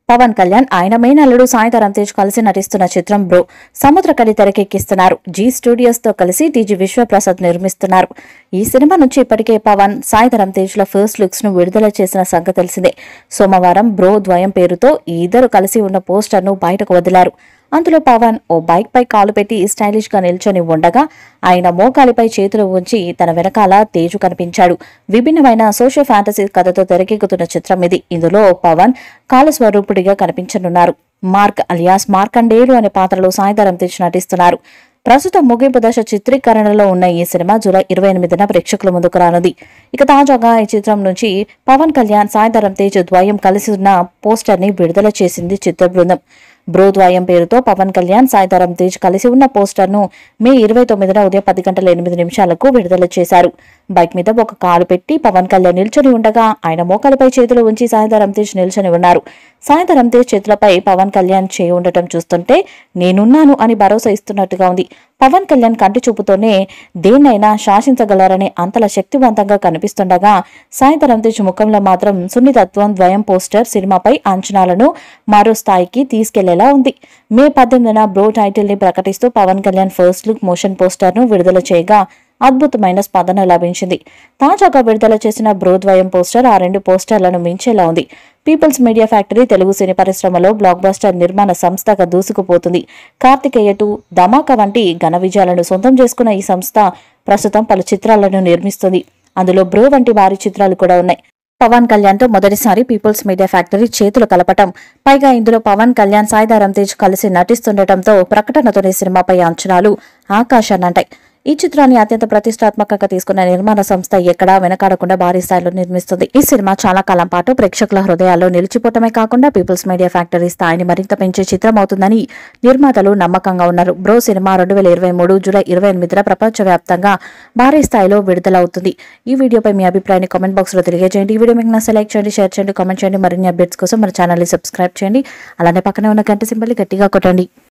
పవన్ కళ్యాణ్ ఆయన మేనల్లుడు సాయంత్రం తేజ్ కలిసి నటిస్తున్న చిత్రం బ్రో సముద్రకళి తెరకెక్కిస్తున్నారు జీ స్టూడియోస్ తో కలిసి టీజీ విశ్వప్రసాద్ నిర్మిస్తున్నారు ఈ సినిమా నుంచి ఇప్పటికే పవన్ సాయంత్రం తేజ్ ల ఫస్ట్ లుక్స్ ను విడుదల చేసిన సంగతి తెలిసిందే సోమవారం బ్రో ద్వయం పేరుతో ఈ ఇద్దరు కలిసి ఉన్న పోస్టర్ ను బయటకు వదిలారు అందులో పవన్ ఓ బైక్ పై కాలు పెట్టి స్టైలిష్ గా నిల్చొని ఉండగా ఆయన మోకాలిపై చేతులు ఉంచి తన వెనకాల తేజు కనిపించాడు విభిన్నమైన సోషల్ ఫ్యాంటసీ కథతో తెరకెక్కుతున్న చిత్రం ఇది ఇందులో పవన్ కాల స్వరూపుడిగా కనిపించనున్నారు మార్క్ అలియాస్ మార్కండేయుడు అనే పాత్రలో సాయంత్రం తెచ్చి నటిస్తున్నారు ప్రస్తుతం ముగింపు దశ చిత్రీకరణలో ఉన్న ఈ సినిమా జూలై ఇరవై ఎనిమిదిన ప్రేక్షకుల ముందుకు రానుంది ఇక తాజాగా ఈ చిత్రం నుంచి పవన్ కళ్యాణ్ సాయంత్రం తేజ్ ద్వయం కలిసి ఉన్న పోస్టర్ ని విడుదల చేసింది చిత్ర బృందం బ్రో ద్వయం పేరుతో పవన్ కళ్యాణ్ సాయితరం తేజ్ కలిసి ఉన్న పోస్టర్ ను మే ఇరవై తొమ్మిదిన ఉదయం పది గంటల ఎనిమిది నిమిషాలకు విడుదల చేశారు బైక్ మీద ఒక కాలు పెట్టి పవన్ కళ్యాణ్ నిల్చొని ఉండగా ఆయన మోకాలపై చేతులు ఉంచి సాయంత్రం తేజ్ నిల్చొని ఉన్నారు సాయంత్రం తేజ్ చేతులపై పవన్ కళ్యాణ్ చేయి ఉండటం చూస్తుంటే నేనున్నాను అని భరోసా ఇస్తున్నట్టుగా ఉంది పవన్ కళ్యాణ్ కంటి చూపుతోనే దేన్నైనా శాసించగలరనే అంతలా శక్తివంతంగా కనిపిస్తుండగా సాయంత్రం తేజ్ ముఖంలో మాత్రం సున్నితత్వం ద్వయం పోస్టర్ సినిమాపై అంచనాలను మరో స్థాయికి తీసుకెళ్లేలా ఉంది మే పద్దెనిమిదిన బ్రో టైటిల్ ని ప్రకటిస్తూ Pawan Kalyan first look motion poster ను విడుదల చేయగా అద్భుతమైన స్పందన లభించింది తాజాగా విడుదల చేసిన బ్రోద్వయం పోస్టర్ ఆ రెండు పోస్టర్లను మించేలా ఉంది పీపుల్స్ మీడియా ఫ్యాక్టరీ తెలుగు సినీ పరిశ్రమలో బ్లాక్ బస్టర్ నిర్మాణ సంస్థగా దూసుకుపోతుంది కార్తికేయ టూ ధమాకా వంటి ఘన విజయాలను సొంతం చేసుకున్న ఈ సంస్థ ప్రస్తుతం పలు చిత్రాలను నిర్మిస్తుంది అందులో బ్రో వంటి వారి చిత్రాలు కూడా ఉన్నాయి పవన్ కళ్యాణ్ తో మొదటిసారి పీపుల్స్ మీడియా ఫ్యాక్టరీ చేతులు కలపటం పైగా ఇందులో పవన్ కళ్యాణ్ సాయిదారం తేజ్ కలిసి నటిస్తుండటంతో ప్రకటనతోనే సినిమాపై అంచనాలు ఆకాశాన్నంటాయి ఈ చిత్రాన్ని అత్యంత ప్రతిష్టాత్మకంగా తీసుకున్న నిర్మాణ సంస్థ ఎక్కడా వెనకాడకుండా భారీ స్థాయిలో నిర్మిస్తుంది ఈ సినిమా చాలా కాలం పాటు ప్రేక్షకుల హృదయాల్లో నిలిచిపోవటమే కాకుండా పీపుల్స్ మీడియా ఫ్యాక్టరీ స్థాయిని మరింత పెంచే చిత్రం అవుతుందని నిర్మాతలు నమ్మకంగా ఉన్నారు బ్రో సినిమా రెండు వేల ఇరవై మూడు జూలై ఇరవై ఎనిమిదిన ప్రపంచవ్యాప్తంగా భారీ స్థాయిలో విడుదలవుతుంది ఈ వీడియోపై మీ అభిప్రాయాన్ని కామెంట్ బాక్స్ లో తెలియజేయండి ఈ వీడియో మీకు నచ్చ లైక్ చేయండి షేర్ చేయండి కామెంట్ చేయండి మరిన్ని అప్డేట్స్ కోసం మన ఛానల్ ని సబ్స్క్రైబ్ చేయండి అలానే పక్కనే ఉన్న గంట సింబల్ గట్టిగా కొట్టండి